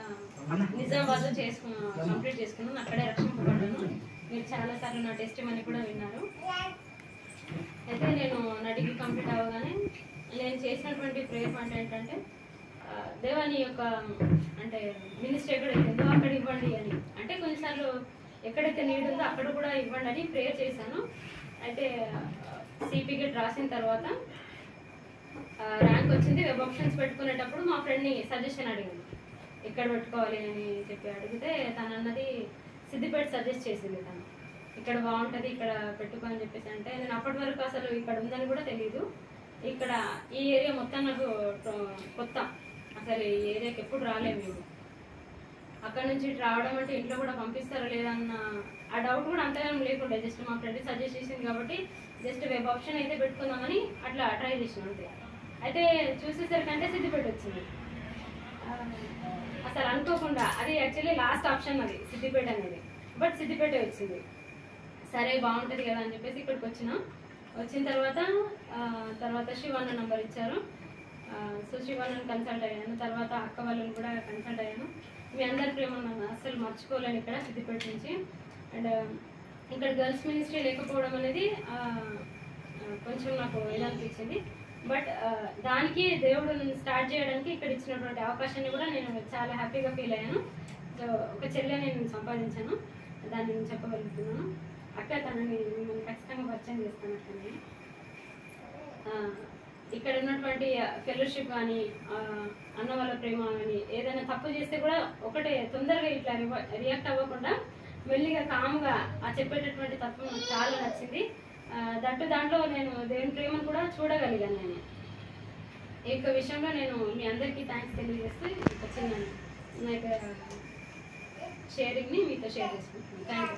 నిజామాబాద్లో చేసుకున్నా కంప్లీట్ చేసుకున్నాను అక్కడే రక్షింపబడ్డాను మీరు చాలా సార్లు నా టెస్ట్ మనీ కూడా విన్నారు అయితే నేను నా డిగ్రీ కంప్లీట్ అవ్వగానే నేను చేసినటువంటి ప్రేయర్ పాయింట్ ఏంటంటే ఆ, దేవా నీ యొక్క అంటే మినిస్టర్ ఎక్కడైతే ఉందో అక్కడ ఇవ్వండి అని అంటే కొన్నిసార్లు ఎక్కడైతే నీడ్ ఉందో అక్కడ కూడా ఇవ్వండి అని ప్రేయర్ చేశాను అయితే సిపిగెట్ రాసిన తర్వాత ర్యాంక్ వచ్చింది వెబ్ ఆప్షన్స్ పెట్టుకునేటప్పుడు మా ఫ్రెండ్ని సజెషన్ అడిగాను ఎక్కడ పెట్టుకోవాలి అని చెప్పి అడిగితే తను అన్నది సిద్దిపేట సజెస్ట్ చేసింది తను ఇక్కడ బాగుంటుంది ఇక్కడ పెట్టుకో అని చెప్పేసి అంటే నేను అప్పటి వరకు అసలు ఇక్కడ ఉందని కూడా తెలియదు ఇక్కడ ఈ ఏరియా మొత్తం నాకు టో- కొత్త అసలు ఈ ఏరియాకి ఎప్పుడు రాలేము మేము అక్కడ నుంచి ఇటు రావడం అంటే ఇంట్లో కూడా పంపిస్తారా లేదన్న ఆ డౌట్ కూడా అంతగా లేకుండా జస్ట్ మా ఫ్రెండ్ సజెస్ట్ చేసింది కాబట్టి జస్ట్ వెబ్ ఆప్షన్ అయితే పెట్టుకుందామని అట్లా ట్రై చేసిన అంతే అయితే చూసేసరికి అంటే సిద్దిపేట వచ్చింది ఆ, అసలు అనుకోకుండా అది యాక్చువల్లీ లాస్ట్ ఆప్షన్ అది సిద్దిపేట అనేది బట్ సిద్దిపేట వచ్చింది సరే బాగుంటుంది కదా అని చెప్పేసి ఇక్కడికి వచ్చిన వచ్చిన తర్వాత ఆ, తర్వాత శివన్న నంబర్ ఇచ్చారు ఆ, సో శివన్నని కన్సల్ట్ అయ్యాను తర్వాత అక్క వాళ్ళని కూడా కన్సల్ట్ అయ్యాను మీ అందరి ప్రేమ నన్ను అస్సలు మర్చిపోలేను ఇక్కడ సిద్దిపేట నుంచి అండ్ ఇక్కడ గర్ల్స్ మినిస్ట్రీ లేకపోవడం అనేది ఆ, ఆ, కొంచెం నాకు ఎలా అనిపించింది బట్ దానికి దేవుడు నన్ను స్టార్ట్ చేయడానికి ఇక్కడ ఇచ్చినటువంటి అవకాశాన్ని కూడా నేను చాలా హ్యాపీగా ఫీల్ అయ్యాను సో ఒక చెల్లె నేను సంపాదించాను దాన్ని నేను చెప్పగలుగుతున్నాను అక్క తనని మిమ్మల్ని ఖచ్చితంగా పరిచయం చేస్తాను అక్కని ఇక్కడ ఉన్నటువంటి ఫెలోషిప్ కానీ అన్న వాళ్ళ ప్రేమ కానీ ఏదైనా తప్పు చేస్తే కూడా ఒకటే తొందరగా ఇట్లా రియాక్ట్ అవ్వకుండా మెల్లిగా కామ్గా ఆ చెప్పేటటువంటి తత్వం నాకు చాలా నచ్చింది ఆ, దట్టు దాంట్లో నేను దేవుని ప్రేమను కూడా చూడగలిగాను నేను ఈ యొక్క విషయంలో నేను మీ అందరికీ థ్యాంక్స్ తెలియజేస్తూ ఒక చిన్న నా యొక్క షేరింగ్ని మీతో షేర్ చేసుకుంటున్నాను థ్యాంక్ యూ